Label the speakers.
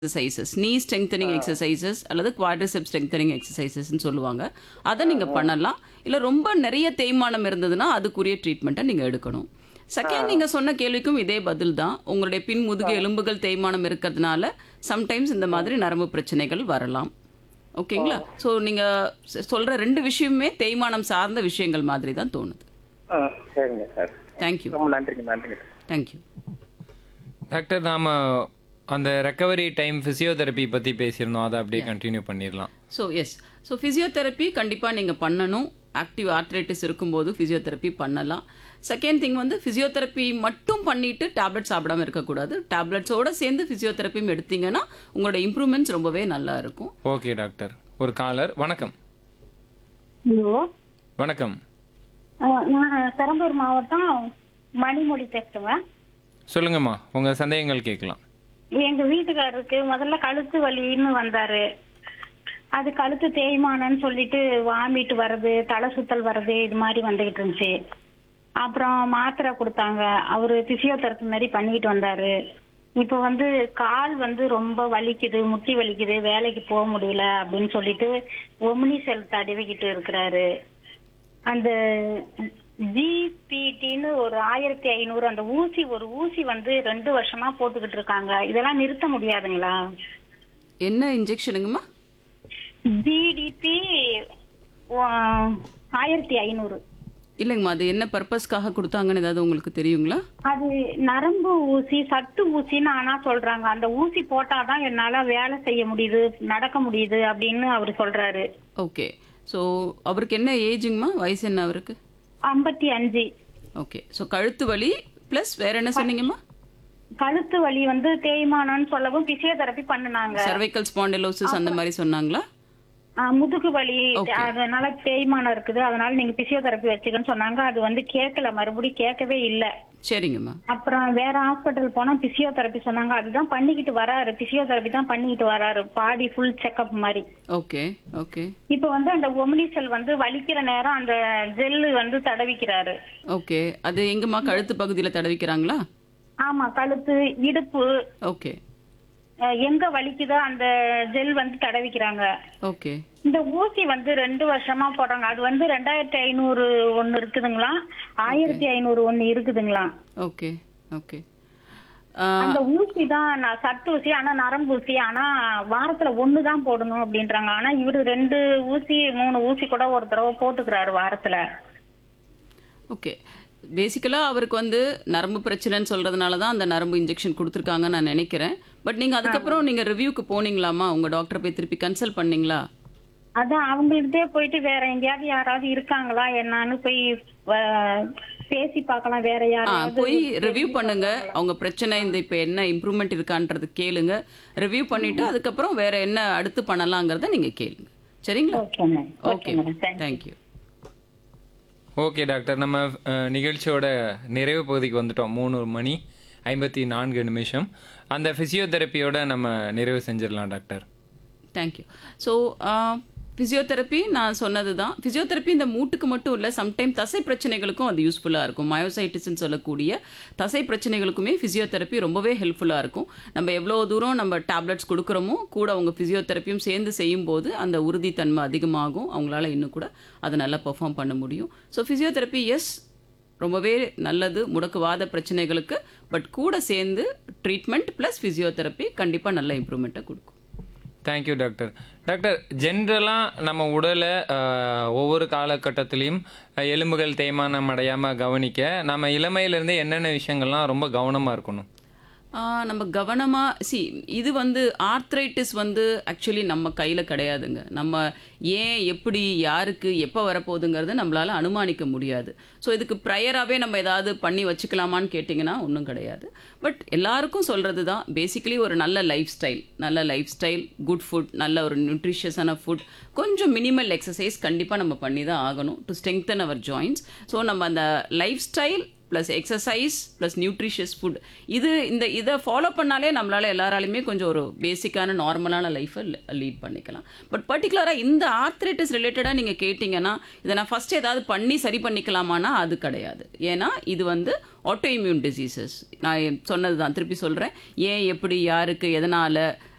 Speaker 1: exercises knee strengthening exercises அல்லது quadricep strengthening எக்ஸசைசஸ்ன்னு சொல்லுவாங்க அதை நீங்கள் பண்ணலாம் இல்லை ரொம்ப நிறைய தேய்மானம் இருந்ததுன்னா அதுக்குரிய ட்ரீட்மெண்ட்டை நீங்கள் எடுக்கணும் செகண்ட் நீங்கள் சொன்ன கேள்விக்கும் இதே பதில் தான் உங்களுடைய பின் முதுகு எலும்புகள் தேய்மானம் இருக்கிறதுனால சம்டைம்ஸ் இந்த மாதிரி நரம்பு பிரச்சனைகள் வரலாம் ஓகேங்களா ஸோ நீங்கள் சொல்கிற ரெண்டு விஷயமுமே தேய்மானம் சார்ந்த விஷயங்கள் மாதிரி தான் தோணுது
Speaker 2: ஆ சரிங்க சார்
Speaker 1: தேங்க்யூ
Speaker 2: ரொம்ப நன்றிங்க நன்றிங்க சார்
Speaker 1: தேங்க்யூ
Speaker 3: டாக்டர் நாம அந்த ரெக்கவரி டைம் ஃபிசியோதெரப்பி பற்றி பேசியிருந்தோம் அதை அப்படியே கண்டினியூ பண்ணிடலாம்
Speaker 1: ஸோ எஸ் ஸோ ஃபிசியோதெரப்பி கண்டிப்பாக நீங்கள் பண்ணணும் ஆக்டிவ் ஆர்த்ரைட்டிஸ் இருக்கும்போது ஃபிசியோதெரப்பி பண்ணலாம் செகண்ட் திங் வந்து ஃபிசியோதெரப்பி மட்டும் பண்ணிட்டு டேப்லெட் சாப்பிடாம இருக்கக்கூடாது டேப்லெட்ஸோட சேர்ந்து ஃபிசியோதெரப்பியும் எடுத்தீங்கன்னா உங்களோட இம்ப்ரூவ்மெண்ட்ஸ் ரொம்பவே நல்லா இருக்கும்
Speaker 3: ஓகே டாக்டர் ஒரு காலர் வணக்கம்
Speaker 4: ஹலோ
Speaker 3: வணக்கம்
Speaker 4: அஹ் நான் பெரம்பூர் மாவட்டம் மணிமொழி பேசுறேன்
Speaker 3: சொல்லுங்கம்மா உங்கள் சந்தேகங்கள் கேட்கலாம்
Speaker 4: எங்க வீட்டுக்காரருக்கு முதல்ல கழுத்து வலின்னு வந்தாரு அது கழுத்து தேய்மானம்னு சொல்லிட்டு வாமிட்டு வர்றது தலை சுத்தல் வர்றது இது மாதிரி வந்துகிட்டு இருந்துச்சு அப்புறம் மாத்திரை கொடுத்தாங்க அவரு பிசியோதெரப்பி மாதிரி பண்ணிட்டு வந்தாரு இப்போ வந்து கால் வந்து ரொம்ப வலிக்குது முட்டி வலிக்குது வேலைக்கு போக முடியல அப்படின்னு சொல்லிட்டு ஒமினி செல் தடவிக்கிட்டு இருக்கிறாரு அந்த ஜிபிடின்னு ஒரு ஆயிரத்தி ஐநூறு அந்த ஊசி ஒரு ஊசி வந்து ரெண்டு வருஷமா போட்டுக்கிட்டு இருக்காங்க இதெல்லாம் நிறுத்த முடியாதுங்களா
Speaker 1: என்ன இன்ஜெக்ஷனுங்கம்மா
Speaker 4: ஜிடிபி ஆயிரத்தி ஐநூறு
Speaker 1: இல்லைங்கம்மா அது என்ன பர்பஸ்க்காக கொடுத்தாங்கன்னு ஏதாவது உங்களுக்கு தெரியுங்களா
Speaker 4: அது நரம்பு ஊசி சட்டு ஊசின்னு ஆனா சொல்றாங்க அந்த ஊசி போட்டாதான் என்னால வேலை செய்ய முடியுது நடக்க முடியுது அப்படின்னு அவர் சொல்றாரு
Speaker 1: ஓகே ஸோ அவருக்கு என்ன ஏஜுங்கம்மா வயசு என்ன அவருக்கு
Speaker 4: ஐம்பத்தி அஞ்சு
Speaker 1: ஓகே ஸோ கழுத்து வலி ப்ளஸ் வேற என்ன சொன்னீங்கம்மா
Speaker 4: கழுத்து வலி வந்து தேய்மானம்னு சொல்லவும் பிசியோதெரப்பி பண்ணுனாங்க
Speaker 1: சர்வைக்கல் ஸ்பாண்டிலோசிஸ் அந்த மாதிரி சொன்னாங்களா
Speaker 4: ஆ, முதுகு வலி அதனால தேய்மானம் இருக்குது அதனால நீங்க பிசியோதெரப்பி வச்சுக்கன்னு சொன்னாங்க அது வந்து கேட்கல மறுபடியும் கேட்கவே இல்ல
Speaker 1: சரிங்கம்மா
Speaker 4: அப்புறம் வேற ஹாஸ்பிட்டல் போனா பிசியோதெரப்பி சொன்னாங்க அதுதான் பண்ணிக்கிட்டு வராரு பிசியோதெரப்பி தான் பண்ணிக்கிட்டு வராரு பாடி ஃபுல் செக்அப் மாதிரி
Speaker 1: ஓகே ஓகே
Speaker 4: இப்போ வந்து அந்த ஒமினிசெல் வந்து வலிக்கிற நேரம் அந்த ஜெல்லு வந்து தடவிக்கிறாரு
Speaker 1: ஓகே அது எங்கம்மா கழுத்து பகுதியில் தடவிக்கிறாங்களா
Speaker 4: ஆமா கழுத்து இடுப்பு
Speaker 1: ஓகே
Speaker 4: அஹ், எங்க வலிக்குதோ அந்த ஜெல் வந்து தடவிக்கிறாங்க
Speaker 1: ஓகே
Speaker 4: இந்த ஊசி வந்து ரெண்டு வருஷமா போடுறாங்க அது வந்து ரெண்டாயிரத்தி ஐநூறு ஒண்ணு இருக்குதுங்களா ஆயிரத்தி ஐநூறு ஒண்ணு இருக்குதுங்களா
Speaker 1: ஓகே ஓகே
Speaker 4: அந்த ஊசி தான் நான் சத்து ஊசி ஆனா நரம்பு ஊசி ஆனா வாரத்துல ஒண்ணு தான் போடணும் அப்படின்றாங்க ஆனா இவரு ரெண்டு ஊசி மூணு ஊசி கூட ஒரு தடவை போட்டுக்கிறாரு வாரத்துல
Speaker 1: ஓகே பேசிக்கலாக அவருக்கு வந்து நரம்பு பிரச்சனைன்னு சொல்கிறதுனால தான் அந்த நரம்பு இன்ஜெக்ஷன் கொடுத்துருக்காங்கன்னு நான் நினைக்கிறேன் பட் நீங்கள் அதுக்கப்புறம் நீங்கள் ரிவ்யூக்கு போனீங்களாமா உங்கள் டாக்டரை போய் திருப்பி கன்சல்ட் பண்ணீங்களா
Speaker 4: அதான் அவங்கள்ட்டே போயிட்டு வேற எங்கேயாவது யாராவது இருக்காங்களா என்னன்னு போய் அஹ், பேசி பார்க்கலாம் வேற
Speaker 1: ஆ
Speaker 4: யாராவது
Speaker 1: போய் ரிவ்யூ பண்ணுங்க அவங்க பிரச்சனை இந்த இப்போ என்ன இம்ப்ரூவ்மெண்ட் இருக்கான்றது கேளுங்க ரிவ்யூ பண்ணிட்டு அதுக்கப்புறம் வேற என்ன அடுத்து பண்ணலாங்கிறத நீங்கள் கேளுங்க சரிங்களா
Speaker 4: okay ma'am
Speaker 1: okay thank you
Speaker 3: okay doctor நம்ம அஹ், நிகழ்ச்சியோட நிறைவு பகுதிக்கு வந்துட்டோம் மூணு மணி ஐம்பத்தி நான்கு நிமிஷம் அந்த ஃபிசியோதெரப்பியோட நம்ம நிறைவு செஞ்சிடலாம் டாக்டர்
Speaker 1: தேங்க்யூ ஸோ ஃபிசியோதெரப்பி நான் சொன்னது தான் ஃபிசியோதெரப்பி இந்த மூட்டுக்கு மட்டும் இல்லை சம்டைம் தசை பிரச்சனைகளுக்கும் அது யூஸ்ஃபுல்லாக இருக்கும் மயோசைட்டிஸ்ன்னு சொல்லக்கூடிய தசை பிரச்சனைகளுக்குமே ஃபிசியோதெரப்பி ரொம்பவே ஹெல்ப்ஃபுல்லாக இருக்கும் நம்ம எவ்வளோ தூரம் நம்ம டேப்லெட்ஸ் கொடுக்குறோமோ கூட அவங்க ஃபிசியோதெரப்பியும் சேர்ந்து செய்யும்போது அந்த உறுதித்தன்மை அதிகமாகும் அவங்களால இன்னும் கூட அதை நல்லா பெர்ஃபார்ம் பண்ண முடியும் ஸோ ஃபிசியோதெரப்பி எஸ் ரொம்பவே நல்லது முடக்குவாத பிரச்சனைகளுக்கு பட் கூட சேர்ந்து ட்ரீட்மெண்ட் ப்ளஸ் ஃபிசியோதெரப்பி கண்டிப்பாக நல்ல இம்ப்ரூவ்மெண்ட்டை கொடுக்கும்
Speaker 3: தேங்க்யூ டாக்டர் டாக்டர் ஜென்ரலாக நம்ம உடலை அஹ், ஒவ்வொரு காலகட்டத்திலையும் அஹ், எலும்புகள் தேய்மானம் அடையாமல் கவனிக்க நம்ம இளமையிலேருந்தே என்னென்ன விஷயங்கள்லாம் ரொம்ப கவனமாக இருக்கணும்
Speaker 1: ஆ, நம்ம கவனமாக சி இது வந்து ஆர்த்ரைட்டிஸ் வந்து ஆக்சுவலி நம்ம கையில் கிடையாதுங்க நம்ம ஏன் எப்படி யாருக்கு எப்போ வரப்போகுதுங்கிறது நம்மளால் அனுமானிக்க முடியாது ஸோ இதுக்கு ப்ரையராகவே நம்ம ஏதாவது பண்ணி வச்சுக்கலாமான்னு கேட்டிங்கன்னா ஒன்றும் கிடையாது பட் எல்லாருக்கும் சொல்கிறது தான் பேசிக்கலி ஒரு நல்ல லைஃப் ஸ்டைல் நல்ல லைஃப் ஸ்டைல் குட் ஃபுட் நல்ல ஒரு நியூட்ரிஷியஸான ஃபுட் கொஞ்சம் மினிமல் எக்ஸசைஸ் கண்டிப்பாக நம்ம பண்ணி தான் ஆகணும் to strengthen our joints so நம்ம அந்த lifestyle plus exercise plus nutritious food இது இந்த இதை ஃபாலோ பண்ணாலே நம்மளால் எல்லாராலையுமே கொஞ்சம் ஒரு பேசிக்கான நார்மலான லைஃப்பை லீட் பண்ணிக்கலாம் பட் பர்டிகுலராக இந்த ஆர்த்ரைட்டிஸ் ரிலேட்டடாக நீங்கள் கேட்டிங்கன்னா இதை நான் ஃபஸ்ட் ஏதாவது பண்ணி சரி பண்ணிக்கலாமான்னா அது கிடையாது ஏன்னா இது வந்து ஆட்டோ இம்யூன் டிசீசஸ் நான் சொன்னது தான் திருப்பி சொல்கிறேன் ஏன் எப்படி யாருக்கு எதனால்